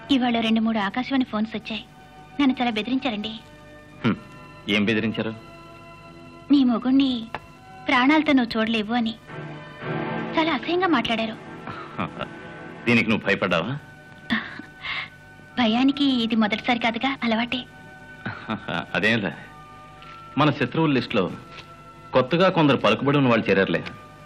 ఇవాళ రెండు మూడు ఆకాశవాణి ఫోన్స్ వచ్చాయి నన్ను చాలా బెదిరించారండి హ్మ్. ఏం బెదిరించారు నీ మొగుణ్ణి ప్రాణాలతో నువ్వు చూడలేవు అని చాలా అసహ్యంగా మాట్లాడారు దీనికి నువ్వు భయపడ్డావా భయానికి ఇది మొదటిసారి కాదుగా అలవాటే అదేంలే మన శత్రువుల లిస్టులో కొత్తగా కొందరు పలుకుబడి ఉన్న వాళ్ళు చేరారులే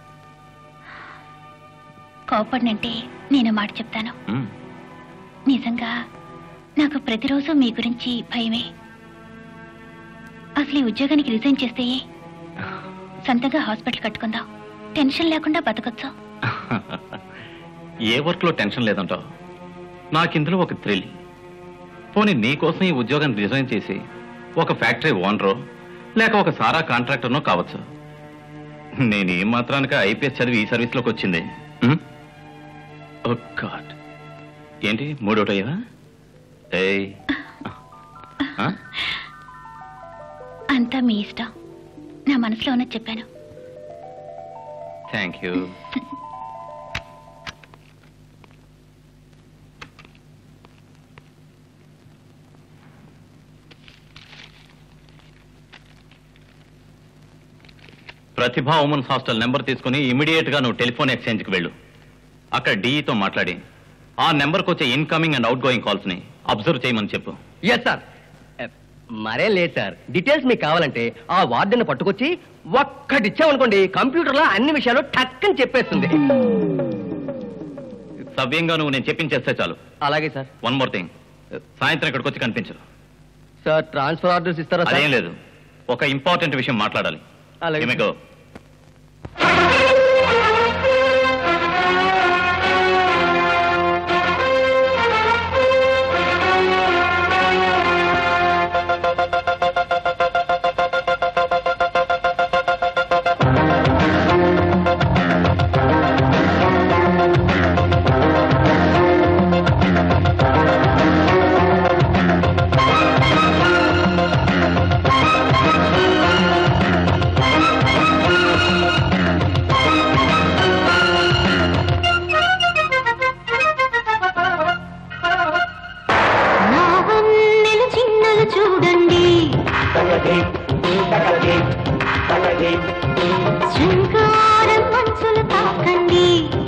కోపడినంటే నేను మాట చెప్తాను హ్మ్. నిజంగా నాకు ప్రతిరోజు మీ గురించి భయమే అసలు ఈ ఉద్యోగానికి రిజైన్ చేస్తే సొంతంగా హాస్పిటల్ కట్టుకుందాం టెన్షన్ లేకుండా బతకొచ్చు ఏ వర్క్ లో టెన్షన్ లేదంటావు నాకిందులో ఒక థ్రిల్ పోనీ నీకోసం ఈ ఉద్యోగాన్ని రిజైన్ చేసి ఒక ఫ్యాక్టరీ ఓనరో లేక ఒక సారా కాంట్రాక్టర్నో కావచ్చు నేను ఏం మాత్రానికి ఐపీఎస్ చదివి ఈ సర్వీస్లోకి వచ్చింది హ్మ్? ఓ గాడ్ ఏంటి మూడోటయ్యా ఏయ్ ఆ? అంతా మీ ఇష్టం నా మనసులో ఉన్నది చెప్పాను thank you Pratibha women's hostel number తీసుకుని ఇమీడియట్ గా నువ్వు టెలిఫోన్ ఎక్స్చేంజ్ కి వెళ్ళు అక్కడ డీఈతో మాట్లాడి ఆ నెంబర్కి వచ్చే incoming and outgoing calls ని అబ్జర్వ్ చేయమని చెప్పు ఎస్ సార్ మరేం లేదు సార్ డీటెయిల్స్ మీకు కావాలంటే ఆ వార్డెన్ పట్టుకొచ్చి ఒక్కటి ఇచ్చామనుకోండి కంప్యూటర్లో అన్ని విషయాలు టక్కని చెప్పేస్తుంది సవ్యంగా నువ్వు నేను చెప్పించేస్తే చాలు అలాగే సార్ వన్ మోర్ థింగ్ సాయంత్రం ఇక్కడికి వచ్చి కనిపించు సార్ ట్రాన్స్ఫర్ ఆర్డర్స్ ఇస్తారా అదేం సార్ లేదు ఒక ఇంపార్టెంట్ విషయం మాట్లాడాలి అలాగే Here we go. నా వన్నెలు చిన్నలు చూడండి శృంగారం మంచులు తాకండి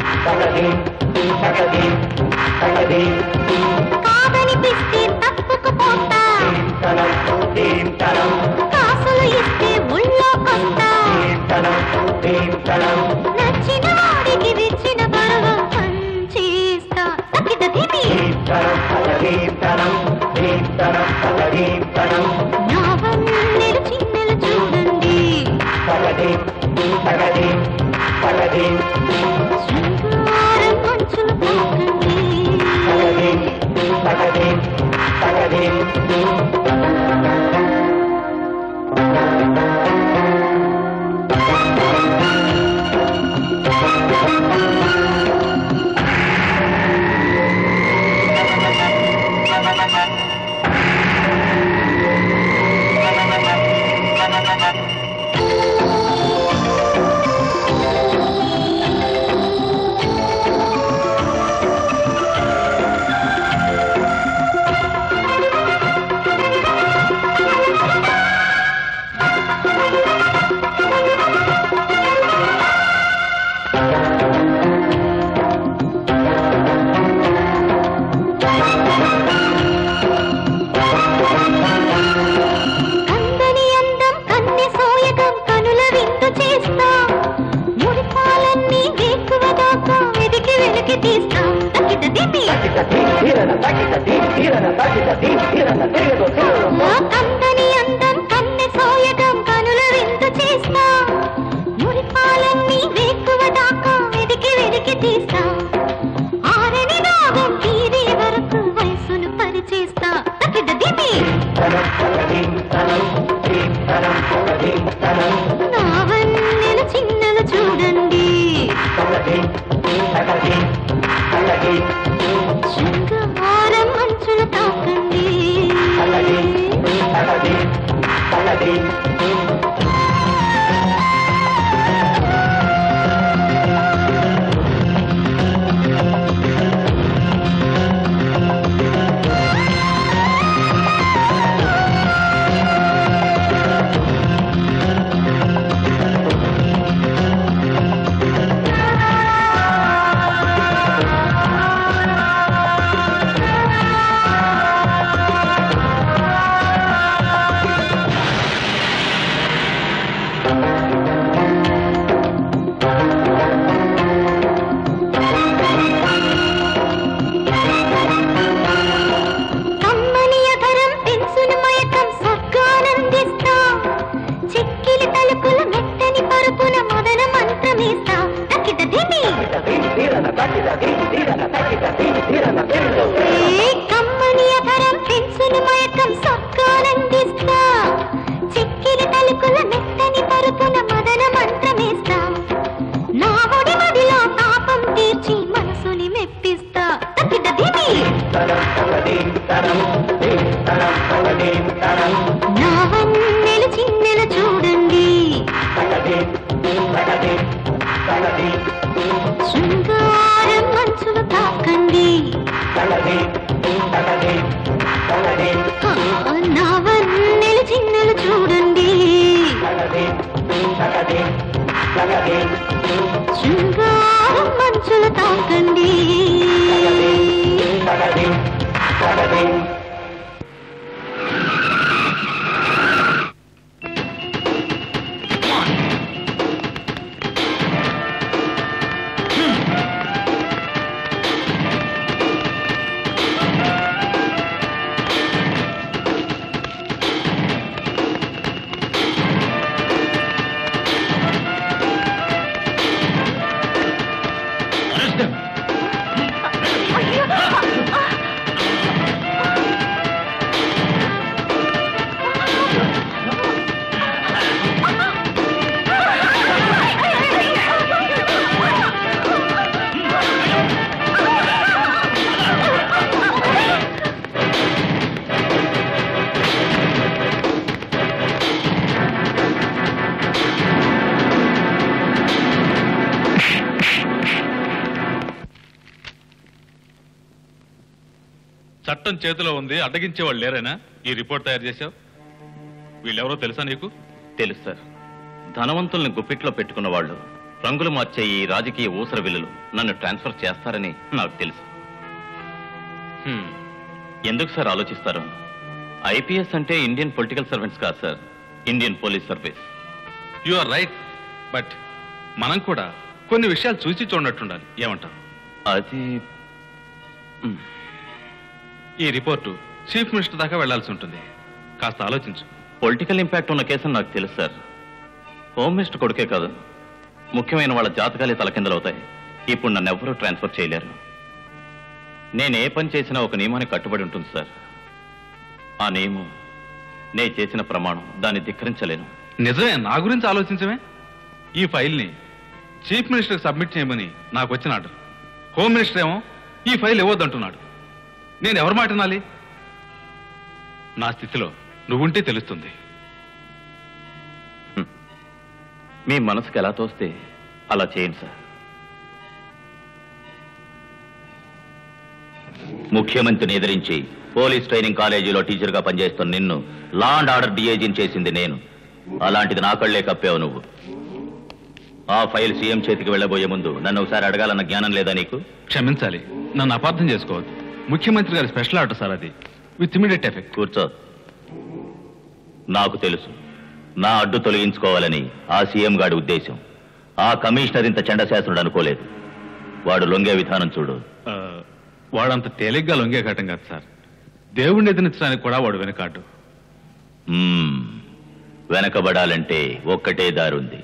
కాదనిపిస్తే తప్పుకుపోతా కాసులు ఇస్తే ఒళ్ళో కొత్త నచ్చిన వాడికి విచ్చిన పర్వం పంచేస్తా తగ్గిత తిని నా వన్నెలు చిన్నలు చూడండి శృంగారం మంచులు తాకండి కందని అందం కన్నె సోయగం కనుల విందు చేస్తా మురిపాలన్నీ వేకువ దాకా వెదికి వెలికి తీస్తా తగ్గిత దిమి ఆ కందని అందం కన్నె సోయగం కనుల విందు చేస్తా మురిపాలన్నీ వేకువ దాకా వెదికి వెలికి తీస్తా ఆరని రాగం తీరే వరకు వయసును పరిచేస్తా తగ్గిత దిమి నా వన్నెలు చిన్నలు చూడండి శృంగారం మంచులు తాకండి ఏ కమ్మని అధరం పెన్సులు మయకం సొక్కానందిస్తా చెక్కిలి తలుకుల మెత్తని పరుపుల మదన మంత్రమేస్తా నా ఒడి మదిలో తాపం తీర్చి మనసుని మెప్పిస్తా తక్కిట దిమి నా వన్నెలు చిన్నెలు చూడండి శృంగారం మంచులు తాకండి ఆ, నా వన్నెలు చిన్నెలు చూడండి శృంగారం మంచులు తాకండి చట్టం చేతిలో ఉంది అడ్డగించేవాళ్ళు లేరేనా ఈ రిపోర్ట్ తయారు చేశావు వీళ్ళెవరో తెలుసా నీకు తెలుసు సార్ ధనవంతుల్ని గుప్పిట్లో పెట్టుకున్న వాళ్ళు రంగులు మార్చే ఈ రాజకీయ ఊసర విల్లులు నన్ను ట్రాన్స్ఫర్ చేస్తారని నాకు తెలుసు హ్మ్. ఎందుకు సార్ ఆలోచిస్తారు ఐపీఎస్ అంటే ఇండియన్ పొలిటికల్ సర్వెంట్స్ కాదు sir Indian police service you are right but మనం కూడా కొన్ని విషయాలు చూసి చూడనట్టుండాలి ఏమంటావు అది మ్, ఈ రిపోర్టు చీఫ్ మినిస్టర్ దాకా వెళ్లాల్సి ఉంటుంది కాస్త ఆలోచించు పొలిటికల్ ఇంపాక్ట్ ఉన్న కేసు నాకు తెలుసు సార్ హోమ్ మినిస్టర్ కొడుకే కాదు ముఖ్యమైన వాళ్ళ జాతకాలే తలకిందలవుతాయి ఇప్పుడు నన్ను ఎవరూ ట్రాన్స్ఫర్ చేయలేరు నేను ఏ పని చేసినా ఒక నియమానికి కట్టుబడి ఉంటుంది సార్ ఆ నియమం నేను చేసిన ప్రమాణం దాన్ని ధిక్కరించలేను నిజమే నా గురించి ఆలోచించమే ఈ ఫైల్ని చీఫ్ మినిస్టర్ సబ్మిట్ చేయమని నాకు వచ్చిన ఆర్డర్ హోమ్ మినిస్టర్ ఏమో ఈ ఫైల్ ఇవ్వద్దంటున్నాడు నేను ఎవరి మాట వినాలి నా స్థితిలో నువ్వుంటే తెలుస్తుంది మీ మనసుకు ఎలా తోస్తే అలా చేయండి సార్ ముఖ్యమంత్రిని ఎదిరించి పోలీస్ ట్రైనింగ్ కాలేజీలో టీచర్గా పనిచేస్తున్న నిన్ను లా అండ్ ఆర్డర్ డిఐజీని చేసింది నేను అలాంటిది నా కళ్ళే కప్పావు నువ్వు ఆ ఫైల్ సీఎం చేతికి వెళ్ళబోయే ముందు నన్ను ఒకసారి అడగాలన్న జ్ఞానం లేదా నీకు క్షమించాలి నన్ను అపార్థం చేసుకోవద్దు ముఖ్యమంత్రి గారి స్పెషల్ ఆర్డర్ సార్ అది విత్ ఇమీడియట్ ఎఫెక్ట్ కూర్చో నాకు తెలుసు నా అడ్డు తొలగించుకోవాలని ఆ సీఎం గాడి ఉద్దేశం ఆ కమిషనర్ ఇంత చండశాసనుడు అనుకోలేదు వాడు లొంగే విధానం చూడు ఆ, వాడంత తేలిగ్గా లొంగే ఘటం కాదు సార్ దేవుణ్ణి ఎదిరించడానికి కూడా వాడు వెనకాడు మ్మ్. వెనకబడాలంటే ఒక్కటే దారుంది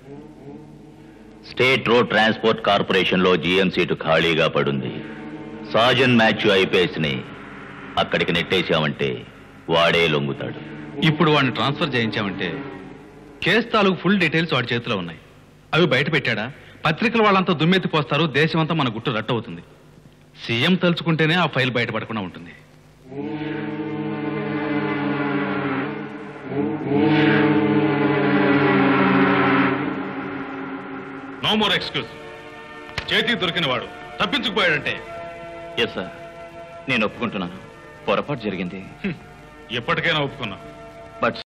స్టేట్ రోడ్ ట్రాన్స్పోర్ట్ కార్పొరేషన్ లో జీఎం సీటు ఖాళీగా పడుంది సాజన్ మ్యాథ్యూ ఐపీఎస్ ని అక్కడికి నెట్టేశామంటే వాడే లొంగుతాడు ఇప్పుడు వాడిని ట్రాన్స్ఫర్ చేయించామంటే కేసు తాలూకు ఫుల్ డీటెయిల్స్ వాడి చేతిలో ఉన్నాయి అవి బయట పెట్టాడా పత్రికల వాళ్ళంతా దుమ్మెత్తి పోస్తారు దేశమంతా మన గుట్టు రట్టవుతుంది సీఎం తలుచుకుంటేనే ఆ ఫైల్ బయటపడకుండా ఉంటుంది నో మోర్ ఎక్స్క్యూజ్ చేతికి దొరికిన వాడు తప్పించుకుపోయాడంటే ఎస్ సార్ నేను ఒప్పుకుంటున్నాను పొరపాటు జరిగింది ఎప్పటికైనా ఒప్పుకున్నాం బట్